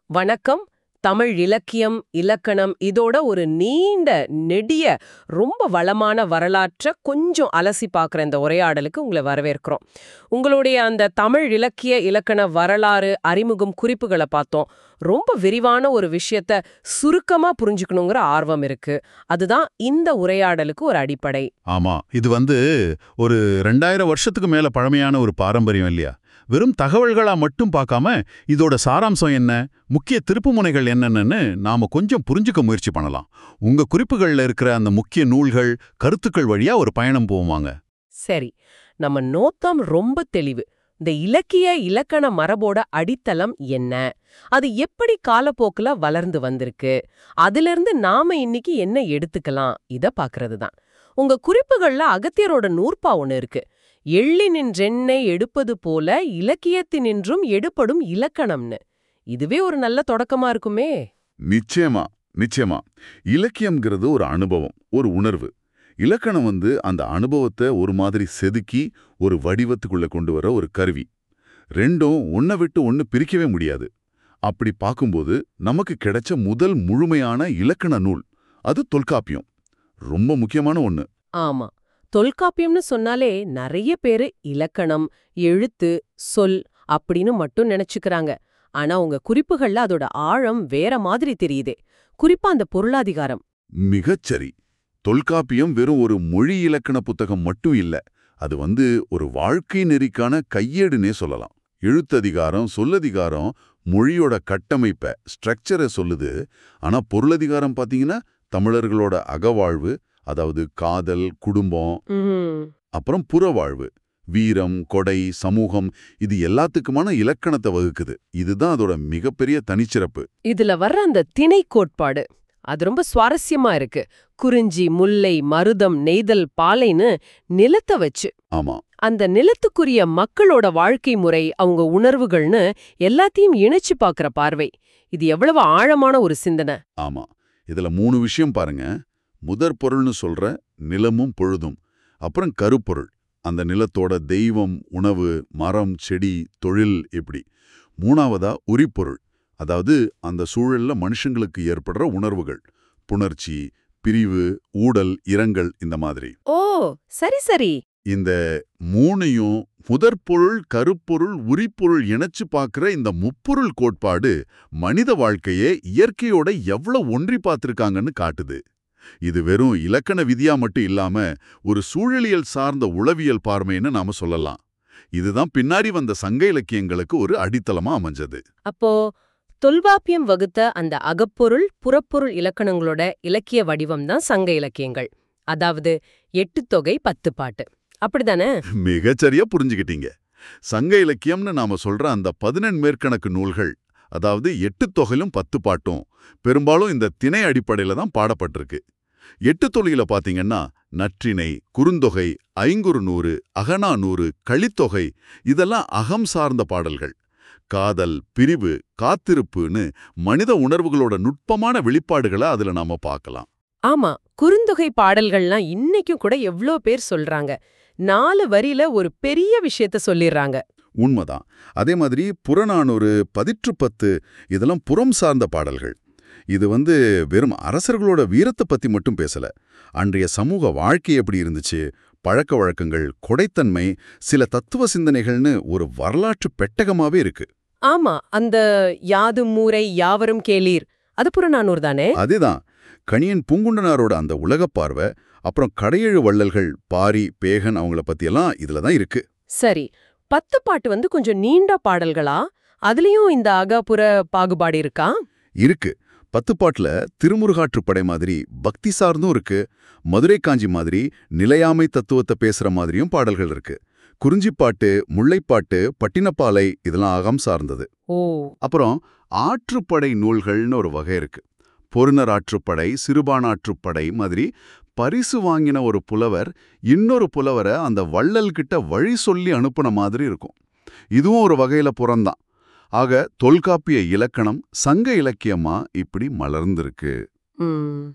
வணக்கம் தமிழ் இலக்கியம் இலக்கணம் இதோட ஒரு நீண்ட நெடிய ரொம்ப வளமான வரலாற்றை கொஞ்சம் அலசி பார்க்குற இந்த உரையாடலுக்கு உங்களை வரவேற்கிறோம் உங்களுடைய அந்த தமிழ் இலக்கிய இலக்கண வரலாறு அறிமுகம் குறிப்புகளை பார்த்தோம் ரொம்ப விரிவான ஒரு விஷயத்த சுருக்கமா புரிஞ்சுக்கணுங்கிற ஆர்வம் இருக்கு அதுதான் இந்த உரையாடலுக்கு ஒரு அடிப்படை ஆமா இது வந்து ஒரு ரெண்டாயிரம் வருஷத்துக்கு மேல பழமையான ஒரு பாரம்பரியம் இல்லையா வெறும் தகவல்களா மட்டும் பார்க்காம இதோட சாராம்சம் என்ன முக்கிய திருப்புமுனைகள் என்னென்னு நாம கொஞ்சம் புரிஞ்சுக்க முயற்சி பண்ணலாம் உங்க குறிப்புகள்ல இருக்கிற அந்த முக்கிய நூல்கள் கருத்துக்கள் வழியா ஒரு பயணம் போவாங்க சரி நம்ம நோக்கம் ரொம்ப தெளிவு இந்த இலக்கிய இலக்கண மரபோட அடித்தளம் என்ன அது எப்படி காலப்போக்குல வளர்ந்து வந்திருக்கு அதிலிருந்து நாம இன்னைக்கு என்ன எடுத்துக்கலாம் இத பாக்குறது தான் உங்க குறிப்புகள்ல அகத்தியரோட நூற்பா ஒண்ணு இருக்கு எள்ளினின்றெண்ணை எடுப்பது போல இலக்கியத்தினின்றும் எடுப்படும் இலக்கணம்னு இதுவே ஒரு நல்ல தொடக்கமா இருக்குமே நிச்சயமா நிச்சயமா இலக்கியம்ங்கிறது ஒரு அனுபவம் ஒரு உணர்வு இலக்கணம் வந்து அந்த அனுபவத்தை ஒரு மாதிரி செதுக்கி ஒரு வடிவத்துக்குள்ள கொண்டு வர ஒரு கருவி ரெண்டும் ஒன்றை விட்டு ஒன்று பிரிக்கவே முடியாது அப்படி பார்க்கும்போது நமக்கு கிடைச்ச முதல் முழுமையான இலக்கண நூல் அது தொல்காப்பியம் ரொம்ப முக்கியமான ஒன்று ஆமா தொல்காப்பியம்னு சொன்னாலே நிறைய பேரு இலக்கணம் எழுத்து சொல் அப்படின்னு மட்டும் நினைச்சுக்கிறாங்க ஆனா உங்க குறிப்புகள்ல அதோட ஆழம் வேற மாதிரி தெரியுதே குறிப்பா அந்த பொருளாதிகாரம் மிகச்சரி தொல்காப்பியம் வெறும் ஒரு மொழி இலக்கண புத்தகம் மட்டும் இல்ல அது வந்து ஒரு வாழ்க்கை நெறிக்கான கையேடுனே சொல்லலாம் எழுத்ததிகாரம் சொல்லதிகாரம் மொழியோட கட்டமைப்பை ஸ்ட்ரக்சரை சொல்லுது ஆனா பொருளதிகாரம் பாத்தீங்கன்னா தமிழர்களோட அகவாழ்வு அதாவது காதல் குடும்பம் ம்ஹும். அப்புறம் புறவாழ்வு வீரம் கொடை சமூகம் இது எல்லாத்துக்குமான இலக்கணத்தை வகுக்குது இதுதான் அதோட மிகப்பெரிய தனிச்சிறப்பு இதுல வர்ற அந்த திணை கோட்பாடு அது ரொம்ப சுவாரஸ்யமா இருக்கு குறிஞ்சி முல்லை மருதம் நெய்தல் பாலைன்னு நிலத்தை வச்சு ஆமா அந்த நிலத்துக்குரிய மக்களோட வாழ்க்கை முறை அவங்க உணர்வுகள்னு எல்லாத்தையும் இணைச்சு பார்க்கற பார்வை இது எவ்வளவு ஆழமான ஒரு சிந்தனை ஆமா இதுல மூணு விஷயம் பாருங்க முதற் பொருள்னு சொல்ற நிலமும் பொழுதும் அப்புறம் கருப்பொருள் அந்த நிலத்தோட தெய்வம் உணவு மரம் செடி தொழில் இப்படி மூணாவதா உரிப்பொருள் அதாவது அந்த சூழல்ல மனுஷங்களுக்கு ஏற்படுற உணர்வுகள் புணர்ச்சி பிரிவு ஊடல் இரங்கல் இந்த மாதிரி ஓ சரி சரி இந்த மூணையும் முதற்பொருள் கருப்பொருள் உரிப்பொருள் இணைச்சு பார்க்கிற இந்த முப்பொருள் கோட்பாடு மனித வாழ்க்கையே இயற்கையோட எவ்வளவு ஒன்றி பார்த்திருக்காங்கன்னு காட்டுது இது வெறும் இலக்கண விதியா மட்டும் இல்லாம ஒரு சூழலியல் சார்ந்த உளவியல் பார்மைன்னு நாம சொல்லலாம் இதுதான் பின்னாடி வந்த சங்க இலக்கியங்களுக்கு ஒரு அடித்தளமா அமைஞ்சது அப்போ தொல்காப்பியம் வகுத்த அந்த அகப்பொருள் புறப்பொருள் இலக்கணங்களோட இலக்கிய வடிவம் தான் சங்க இலக்கியங்கள் அதாவது எட்டு தொகை பத்து பாட்டு அப்படிதானே மிகச்சரியா புரிஞ்சுக்கிட்டீங்க சங்க இலக்கியம்னு நாம சொல்ற அந்த பதினெண் மேற்கணக்கு நூல்கள் அதாவது எட்டு தொகையிலும் பத்து பாட்டும் பெரும்பாலும் இந்த திணை அடிப்படையில தான் பாடப்பட்டிருக்கு எட்டு தொழில பாத்தீங்கன்னா நற்றிணை குறுந்தொகை ஐங்குறு நூறு அகனா நூறு கழித்தொகை இதெல்லாம் அகம் சார்ந்த பாடல்கள் காதல் பிரிவு காத்திருப்புன்னு மனித உணர்வுகளோட நுட்பமான வெளிப்பாடுகளை அதுல நாம பார்க்கலாம் ஆமா குறுந்தொகை பாடல்கள்லாம் இன்னைக்கும் கூட எவ்ளோ பேர் சொல்றாங்க நாலு வரியில ஒரு பெரிய விஷயத்த சொல்லிடுறாங்க உண்மைதான் அதே மாதிரி புறநானூறு பதிற்றுப்பத்து இதெல்லாம் புறம் சார்ந்த பாடல்கள் இது வந்து வெறும் அரசர்களோட வீரத்தை பத்தி மட்டும் பேசல அன்றைய சமூக வாழ்க்கை எப்படி இருந்துச்சு பழக்க வழக்கங்கள் கொடைத்தன்மை சில தத்துவ சிந்தனைகள்னு ஒரு வரலாற்று பெட்டகமாவே இருக்கு ஆமா அந்த யாதும் மூரை யாவரும் கேளீர் அது புறநானூறு தானே அதுதான் கணியன் பூங்குண்டனாரோட அந்த உலகப் பார்வை அப்புறம் கடையெழு வள்ளல்கள் பாரி பேகன் அவங்கள பத்தியெல்லாம் இதுல தான் இருக்கு சரி பத்து பாட்டு வந்து கொஞ்சம் நீண்ட பாடல்களா அதுலயும் இந்த அகப்புற பாகுபாடு இருக்கா இருக்கு பத்து பாட்டுல திருமுருகாற்றுப்படை மாதிரி பக்தி சார்ந்தும் இருக்கு மதுரை காஞ்சி மாதிரி நிலையாமை தத்துவத்தை பேசுற மாதிரியும் பாடல்கள் இருக்கு குறிஞ்சிப்பாட்டு முல்லைப்பாட்டு பட்டினப்பாலை இதெல்லாம் அகம் சார்ந்தது ஓ அப்புறம் ஆற்றுப்படை நூல்கள்னு ஒரு வகை இருக்கு பொருணர் ஆற்றுப்படை சிறுபானாற்றுப்படை மாதிரி பரிசு வாங்கின ஒரு புலவர் இன்னொரு புலவரை அந்த வள்ளல் கிட்ட வழி சொல்லி அனுப்புன மாதிரி இருக்கும் இதுவும் ஒரு வகையில புறம்தான் ஆக தொல்காப்பிய இலக்கணம் சங்க இலக்கியமா இப்படி மலர்ந்திருக்கு ம்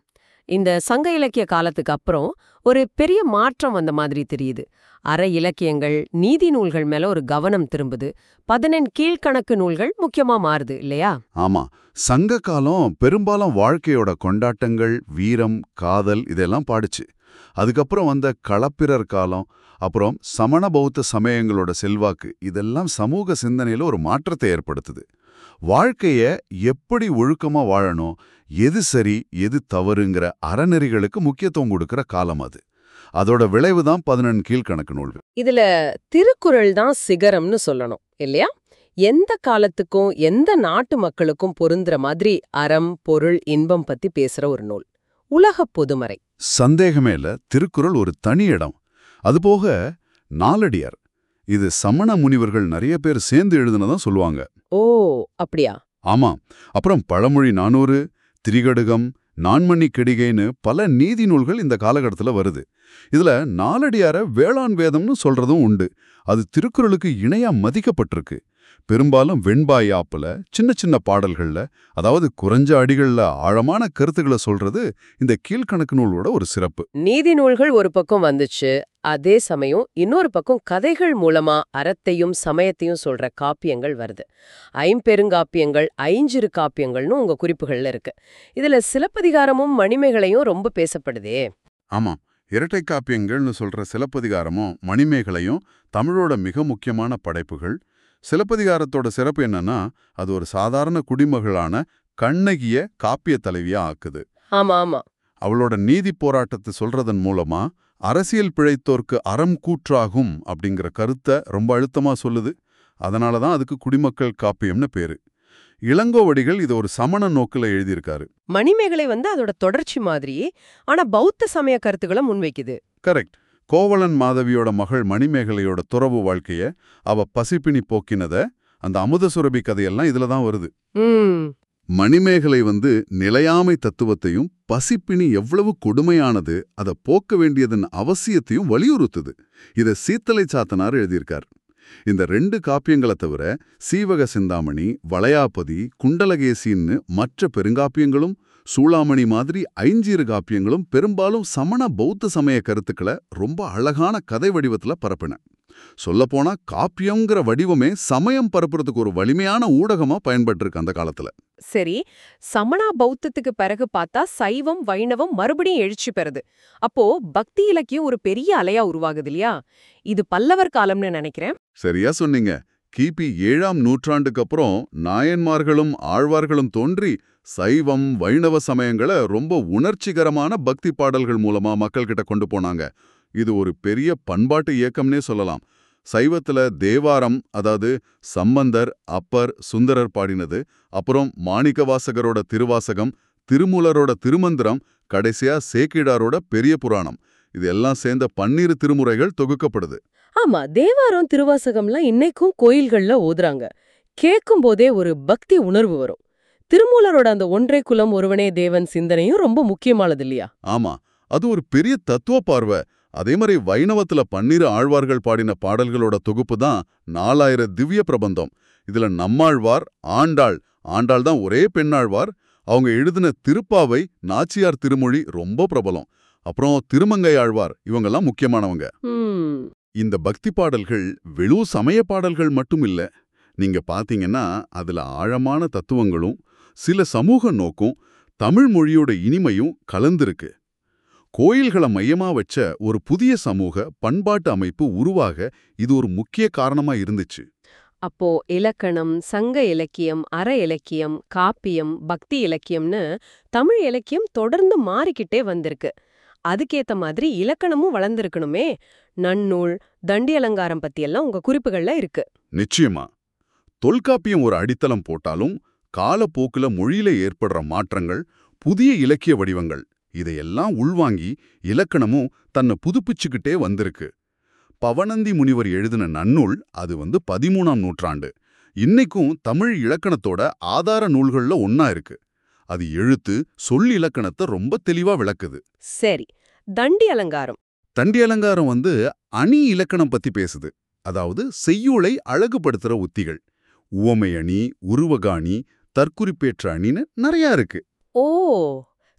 இந்த சங்க இலக்கிய காலத்துக்கு அப்புறம் ஒரு பெரிய மாற்றம் வந்த மாதிரி தெரியுது அற இலக்கியங்கள் நீதி நூல்கள் மேல ஒரு கவனம் திரும்புது பதினெண் கீழ்க்கணக்கு நூல்கள் முக்கியமா மாறுது இல்லையா ஆமா சங்க காலம் பெரும்பாலும் வாழ்க்கையோட கொண்டாட்டங்கள் வீரம் காதல் இதெல்லாம் பாடுச்சு அதுக்கப்புறம் வந்த களப்பிரர் காலம் அப்புறம் சமண பௌத்த சமயங்களோட செல்வாக்கு இதெல்லாம் சமூக சிந்தனையில ஒரு மாற்றத்தை ஏற்படுத்துது வாழ்க்கைய எப்படி ஒழுக்கமா வாழணும் எது சரி எது தவறுங்கிற அறநெறிகளுக்கு முக்கியத்துவம் கொடுக்கிற காலம் அது அதோட விளைவு தான் பதினெண் கீழ்க்கணக்கு நூல்கள் இதுல திருக்குறள் தான் சிகரம்னு சொல்லணும் இல்லையா எந்த காலத்துக்கும் எந்த நாட்டு மக்களுக்கும் பொருந்துற மாதிரி அறம் பொருள் இன்பம் பத்தி பேசுற ஒரு நூல் உலகப் பொதுமறை சந்தேகமே இல்ல திருக்குறள் ஒரு தனி இடம் அதுபோக நாலடியார் இது சமண முனிவர்கள் நிறைய பேர் சேர்ந்து எழுதுனதா சொல்லுவாங்க ஓ அப்படியா ஆமா அப்புறம் பழமொழி நானூறு திரிகடுகம் நான்மணி கெடிகைன்னு பல நீதி நூல்கள் இந்த காலகட்டத்துல வருது இதுல நாலடியார வேளாண் வேதம்னு சொல்றதும் உண்டு அது திருக்குறளுக்கு இணையா மதிக்கப்பட்டிருக்கு பெரும்பாலும் வெண்பாய் ஆப்புல சின்ன சின்ன பாடல்கள்ல அதாவது குறைஞ்ச அடிகள்ல ஆழமான கருத்துக்களை சொல்றது இந்த கீழ்க்கணக்கு நூலோட ஒரு சிறப்பு நீதி நூல்கள் ஒரு பக்கம் வந்துச்சு அதே சமயம் இன்னொரு பக்கம் கதைகள் மூலமா அறத்தையும் சமயத்தையும் சொல்ற காப்பியங்கள் வருது ஐம்பெருங்காப்பியங்கள் ஐஞ்சிறு காப்பியங்கள்னு உங்க குறிப்புகள்ல இருக்கு இதுல சிலப்பதிகாரமும் மணிமேகலையும் ரொம்ப பேசப்படுதே ஆமா இரட்டை காப்பியங்கள்னு சொல்ற சிலப்பதிகாரமும் மணிமேகலையும் தமிழோட மிக முக்கியமான படைப்புகள் சிலப்பதிகாரத்தோட சிறப்பு என்னன்னா அது ஒரு சாதாரண குடிமகளான கண்ணகிய காப்பிய தலைவியா ஆக்குது ஆமா ஆமா அவளோட நீதி போராட்டத்தை சொல்றதன் மூலமா அரசியல் பிழைத்தோர்க்கு அறம் கூற்றாகும் அப்படிங்கிற கருத்தை ரொம்ப அழுத்தமா சொல்லுது அதனால தான் அதுக்கு குடிமக்கள் காப்பியம்னு பேரு இளங்கோவடிகள் இது ஒரு சமண நோக்குல எழுதியிருக்காரு மணிமேகலை வந்து அதோட தொடர்ச்சி மாதிரி ஆனா பௌத்த சமய கருத்துக்களை முன்வைக்குது கரெக்ட் கோவலன் மாதவியோட மகள் மணிமேகலையோட துறவு வாழ்க்கைய அவ பசிப்பினி போக்கினத அந்த அமுத சுரபி கதையெல்லாம் இதுல தான் வருது ம் மணிமேகலை வந்து நிலையாமை தத்துவத்தையும் பசிப்பினி எவ்வளவு கொடுமையானது அதை போக்க வேண்டியதன் அவசியத்தையும் வலியுறுத்துது இதை சீத்தலை சாத்தனார் எழுதியிருக்கார் இந்த ரெண்டு காப்பியங்களை தவிர சீவக சிந்தாமணி வளையாபதி குண்டலகேசின்னு மற்ற பெருங்காப்பியங்களும் சூளாமணி மாதிரி ஐஞ்சீறு காப்பியங்களும் பெரும்பாலும் சமண பௌத்த சமய கருத்துக்களை ரொம்ப அழகான கதை வடிவத்துல பரப்பின சொல்லப்போனா காப்பியங்கிற வடிவமே சமயம் பரப்புறதுக்கு ஒரு வலிமையான ஊடகமா பயன்பட்டிருக்கு அந்த காலத்துல சரி சமணா பௌத்தத்துக்கு பிறகு பார்த்தா சைவம் வைணவம் மறுபடியும் எழுச்சி பெறுது அப்போ பக்தி இலக்கியம் ஒரு பெரிய அலையா உருவாகுது இல்லையா இது பல்லவர் காலம்னு நினைக்கிறேன் சரியா சொன்னீங்க கிபி ஏழாம் நூற்றாண்டுக்கு அப்புறம் நாயன்மார்களும் ஆழ்வார்களும் தோன்றி சைவம் வைணவ சமயங்களை ரொம்ப உணர்ச்சிகரமான பக்தி பாடல்கள் மூலமா மக்கள்கிட்ட கொண்டு போனாங்க இது ஒரு பெரிய பண்பாட்டு இயக்கம்னே சொல்லலாம் சைவத்துல தேவாரம் அதாவது சம்பந்தர் அப்பர் சுந்தரர் பாடினது அப்புறம் மாணிக்கவாசகரோட திருவாசகம் திருமூலரோட திருமந்திரம் கடைசியா சேக்கிடாரோட பெரிய புராணம் இது எல்லாம் சேர்ந்த பன்னிரு திருமுறைகள் தொகுக்கப்படுது ஆமா தேவாரம் திருவாசகம்லாம் இன்னைக்கும் கோயில்கள்ல ஓதுறாங்க கேட்கும் போதே ஒரு பக்தி உணர்வு வரும் திருமூலரோட அந்த ஒன்றை குலம் ஒருவனே தேவன் சிந்தனையும் ரொம்ப முக்கியமானது இல்லையா ஆமா அது ஒரு பெரிய தத்துவ பார்வை அதே மாதிரி வைணவத்துல பன்னிரு ஆழ்வார்கள் பாடின பாடல்களோட தொகுப்பு தான் நாலாயிர திவ்ய பிரபந்தம் இதுல நம்மாழ்வார் ஆண்டாள் ஆண்டாள் தான் ஒரே பெண்ணாழ்வார் அவங்க எழுதின திருப்பாவை நாச்சியார் திருமொழி ரொம்ப பிரபலம் அப்புறம் திருமங்கை ஆழ்வார் இவங்கெல்லாம் முக்கியமானவங்க ம் இந்த பக்தி பாடல்கள் வெறும் சமய பாடல்கள் மட்டும் இல்ல நீங்க பாத்தீங்கன்னா அதுல ஆழமான தத்துவங்களும் சில சமூக நோக்கும் தமிழ் மொழியோட இனிமையும் கலந்திருக்கு கோயில்களை மையமா வச்ச ஒரு புதிய சமூக பண்பாட்டு அமைப்பு உருவாக இது ஒரு முக்கிய காரணமா இருந்துச்சு அப்போ இலக்கணம் சங்க இலக்கியம் அற இலக்கியம் காப்பியம் பக்தி இலக்கியம்னு தமிழ் இலக்கியம் தொடர்ந்து மாறிக்கிட்டே வந்திருக்கு அதுக்கேத்த மாதிரி இலக்கணமும் வளர்ந்திருக்கணுமே நன்னூல் தண்டி அலங்காரம் பத்தியெல்லாம் உங்க குறிப்புகள்ல இருக்கு நிச்சயமா தொல்காப்பியம் ஒரு அடித்தளம் போட்டாலும் காலப்போக்குல மொழியில ஏற்படுற மாற்றங்கள் புதிய இலக்கிய வடிவங்கள் இதையெல்லாம் உள்வாங்கி இலக்கணமும் தன்னை புதுப்பிச்சுக்கிட்டே வந்திருக்கு பவனந்தி முனிவர் எழுதின நன்னூல் அது வந்து பதிமூணாம் நூற்றாண்டு இன்னைக்கும் தமிழ் இலக்கணத்தோட ஆதார நூல்கள்ல ஒன்னா இருக்கு அது எழுத்து சொல் இலக்கணத்தை ரொம்ப தெளிவா விளக்குது சரி தண்டி அலங்காரம் தண்டி அலங்காரம் வந்து அணி இலக்கணம் பத்தி பேசுது அதாவது செய்யுளை அழகுபடுத்துற உத்திகள் உவமை அணி உருவகாணி தற்குறிப்பேற்ற அணின்னு நிறைய இருக்கு ஓ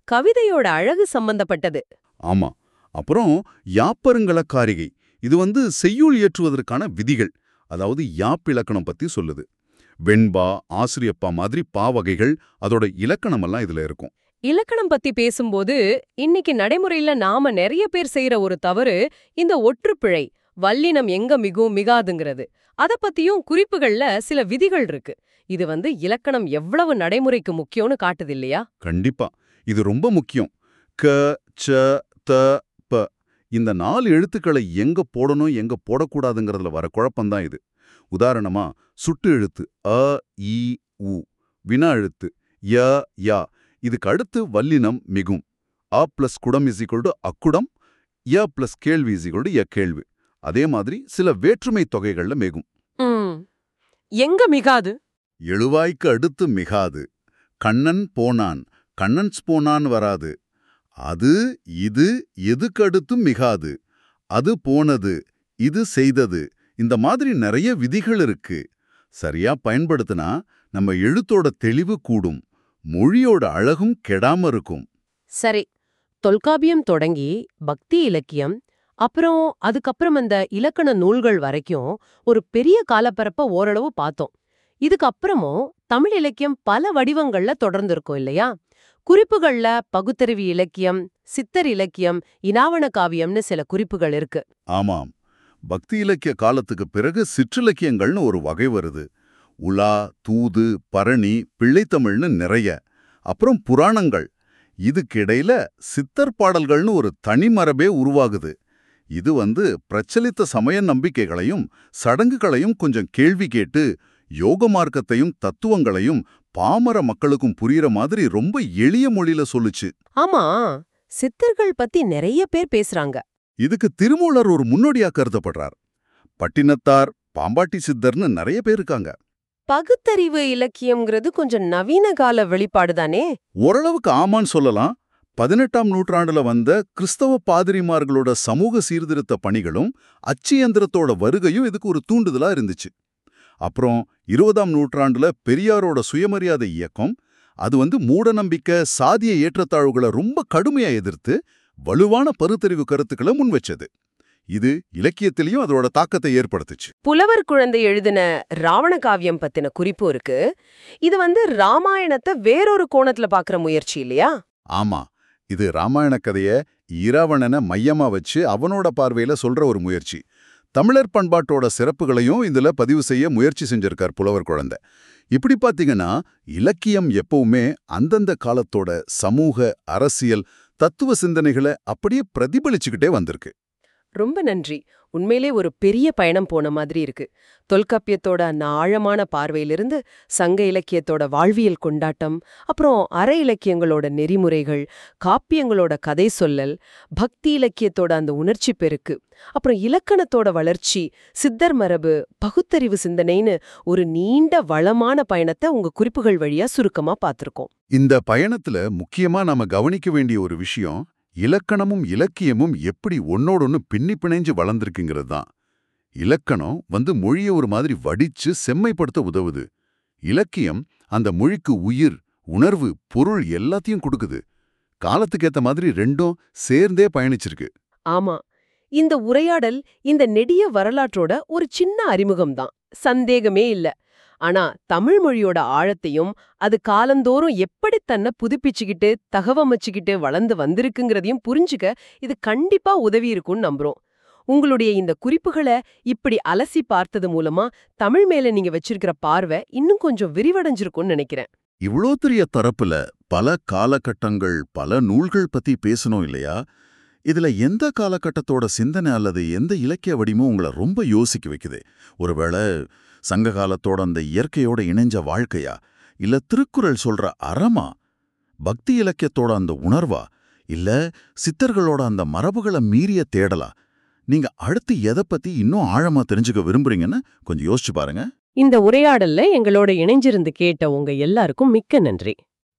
கவிதையோட அழகு சம்பந்தப்பட்டது ஆமா அப்புறம் யாப்பருங்கலக்காரிகை இது வந்து செய்யுள் இயற்றுவதற்கான விதிகள் அதாவது யாப் இலக்கணம் பத்தி சொல்லுது வெண்பா ஆசிரியப்பா மாதிரி பா வகைகள் அதோட இலக்கணம் எல்லாம் இதுல இருக்கும் இலக்கணம் பத்தி பேசும்போது இன்னைக்கு நடைமுறையில நாம நிறைய பேர் செய்யற ஒரு தவறு இந்த ஒற்றுப்பிழை வல்லினம் எங்க மிகும் மிகாதுங்கிறது அத பத்தியும் குறிப்புகள்ல சில விதிகள் இருக்கு இது வந்து இலக்கணம் எவ்வளவு நடைமுறைக்கு முக்கியம்னு காட்டுது இல்லையா கண்டிப்பா இது ரொம்ப முக்கியம் க ச த ப இந்த நாலு எழுத்துக்களை எங்க போடணும் எங்க போடக்கூடாதுங்கிறதுல வர குழப்பம்தான் இது உதாரணமா சுட்டு எழுத்து அ இ உ வினா எழுத்து ய யா இதுக்கு அடுத்து வல்லினம் மிகும் அ பிளஸ் குடம் இஸ் ஈக்குவல் டு அக்குடம் ய பிளஸ் கேள்வி இஸ் ஈக்குவல் டு ய கேள்வி அதே மாதிரி சில வேற்றுமை தொகைகள்ல மிகும் எங்க மிகாது எழுவாய்க்கு அடுத்து மிகாது கண்ணன் போனான் கண்ணன்ஸ் போனான் வராது அது இது எதுக்கு அடுத்தும் மிகாது அது போனது இது செய்தது இந்த மாதிரி நிறைய விதிகள் இருக்கு சரியா பயன்படுத்தினா நம்ம எழுத்தோட தெளிவு கூடும் மொழியோட அழகும் கெடாம இருக்கும் சரி தொல்காப்பியம் தொடங்கி பக்தி இலக்கியம் அப்புறம் அதுக்கப்புறம் அந்த இலக்கண நூல்கள் வரைக்கும் ஒரு பெரிய காலப்பரப்ப ஓரளவு பார்த்தோம் இதுக்கப்புறமும் தமிழ் இலக்கியம் பல வடிவங்கள்ல தொடர்ந்து இருக்கும் இல்லையா குறிப்புகள்ல பகுத்தறிவு இலக்கியம் சித்தர் இலக்கியம் இனாவண காவியம்னு சில குறிப்புகள் இருக்கு ஆமாம் பக்தி இலக்கிய காலத்துக்கு பிறகு சிற்றிலக்கியங்கள்னு ஒரு வகை வருது உலா தூது பரணி பிள்ளைத்தமிழ்னு நிறைய அப்புறம் புராணங்கள் இதுக்கிடையில சித்தர் பாடல்கள்னு ஒரு தனி மரபே உருவாகுது இது வந்து பிரச்சலித்த சமய நம்பிக்கைகளையும் சடங்குகளையும் கொஞ்சம் கேள்வி கேட்டு யோக மார்க்கத்தையும் தத்துவங்களையும் பாமர மக்களுக்கும் புரியுற மாதிரி ரொம்ப எளிய மொழியில சொல்லுச்சு ஆமா சித்தர்கள் பத்தி நிறைய பேர் பேசுறாங்க இதுக்கு திருமூலர் ஒரு முன்னோடியா கருதப்படுறார் பட்டினத்தார் பாம்பாட்டி சித்தர்னு நிறைய பேர் இருக்காங்க பகுத்தறிவு இலக்கியம்ங்கிறது கொஞ்சம் நவீன கால வெளிப்பாடு தானே ஓரளவுக்கு ஆமான்னு சொல்லலாம் பதினெட்டாம் நூற்றாண்டுல வந்த கிறிஸ்தவ பாதிரிமார்களோட சமூக சீர்திருத்த பணிகளும் அச்சு இயந்திரத்தோட வருகையும் இதுக்கு ஒரு தூண்டுதலா இருந்துச்சு அப்புறம் இருபதாம் நூற்றாண்டுல பெரியாரோட சுயமரியாதை இயக்கம் அது வந்து மூடநம்பிக்கை சாதிய ஏற்றத்தாழ்வுகளை ரொம்ப கடுமையா எதிர்த்து வலுவான பருத்தறிவு கருத்துக்களை முன்வச்சது இது இலக்கியத்திலையும் அதோட தாக்கத்தை ஏற்படுத்துச்சு புலவர் குழந்தை எழுதின ராவண காவியம் பத்தின குறிப்பு இருக்கு இது வந்து ராமாயணத்தை வேறொரு கோணத்துல பாக்குற முயற்சி இல்லையா ஆமா இது ராமாயண கதைய இராவணனை மையமா வச்சு அவனோட பார்வையில சொல்ற ஒரு முயற்சி தமிழர் பண்பாட்டோட சிறப்புகளையும் இதுல பதிவு செய்ய முயற்சி செஞ்சிருக்கார் புலவர் குழந்தை இப்படி பாத்தீங்கன்னா இலக்கியம் எப்பவுமே அந்தந்த காலத்தோட சமூக அரசியல் தத்துவ சிந்தனைகளை அப்படியே பிரதிபலிச்சுக்கிட்டே வந்திருக்கு ரொம்ப நன்றி உண்மையிலே ஒரு பெரிய பயணம் போன மாதிரி இருக்கு தொல்காப்பியத்தோட அந்த ஆழமான பார்வையிலிருந்து சங்க இலக்கியத்தோட வாழ்வியல் கொண்டாட்டம் அப்புறம் அற இலக்கியங்களோட நெறிமுறைகள் காப்பியங்களோட கதை சொல்லல் பக்தி இலக்கியத்தோட அந்த உணர்ச்சி பெருக்கு அப்புறம் இலக்கணத்தோட வளர்ச்சி சித்தர் மரபு பகுத்தறிவு சிந்தனைன்னு ஒரு நீண்ட வளமான பயணத்தை உங்க குறிப்புகள் வழியா சுருக்கமா பார்த்திருக்கோம் இந்த பயணத்துல முக்கியமா நாம கவனிக்க வேண்டிய ஒரு விஷயம் இலக்கணமும் இலக்கியமும் எப்படி ஒன்னோடொன்னு பின்னி பிணைஞ்சு வளர்ந்துருக்குங்கிறது தான் இலக்கணம் வந்து மொழியை ஒரு மாதிரி வடிச்சு செம்மைப்படுத்த உதவுது இலக்கியம் அந்த மொழிக்கு உயிர் உணர்வு பொருள் எல்லாத்தையும் கொடுக்குது காலத்துக்கேத்த மாதிரி ரெண்டும் சேர்ந்தே பயணிச்சிருக்கு ஆமா இந்த உரையாடல் இந்த நெடிய வரலாற்றோட ஒரு சின்ன அறிமுகம்தான் சந்தேகமே இல்ல ஆனா தமிழ் மொழியோட ஆழத்தையும் அது காலந்தோறும் எப்படி தன்னை புதுப்பிச்சுக்கிட்டு தகவமைச்சுக்கிட்டு வளர்ந்து வந்திருக்குங்கிறதையும் புரிஞ்சுக்க இது கண்டிப்பா உதவி இருக்கும்னு நம்புறோம் உங்களுடைய இந்த குறிப்புகளை இப்படி அலசி பார்த்தது மூலமா தமிழ் மேல நீங்க வச்சிருக்கிற பார்வை இன்னும் கொஞ்சம் விரிவடைஞ்சிருக்கும்னு நினைக்கிறேன் இவ்ளோ பெரிய தரப்புல பல காலகட்டங்கள் பல நூல்கள் பத்தி பேசணும் இல்லையா இதுல எந்த காலகட்டத்தோட சிந்தனை அல்லது எந்த இலக்கிய வடிவமும் உங்களை ரொம்ப யோசிக்க வைக்குது ஒருவேளை சங்க காலத்தோட அந்த இயற்கையோட இணைஞ்ச வாழ்க்கையா இல்ல திருக்குறள் சொல்ற அறமா பக்தி இலக்கியத்தோட அந்த உணர்வா இல்ல சித்தர்களோட அந்த மரபுகளை மீறிய தேடலா நீங்க அடுத்து எதை பத்தி இன்னும் ஆழமா தெரிஞ்சுக்க விரும்புறீங்கன்னு கொஞ்சம் யோசிச்சு பாருங்க இந்த உரையாடல்ல எங்களோட இணைஞ்சிருந்து கேட்ட உங்க எல்லாருக்கும் மிக்க நன்றி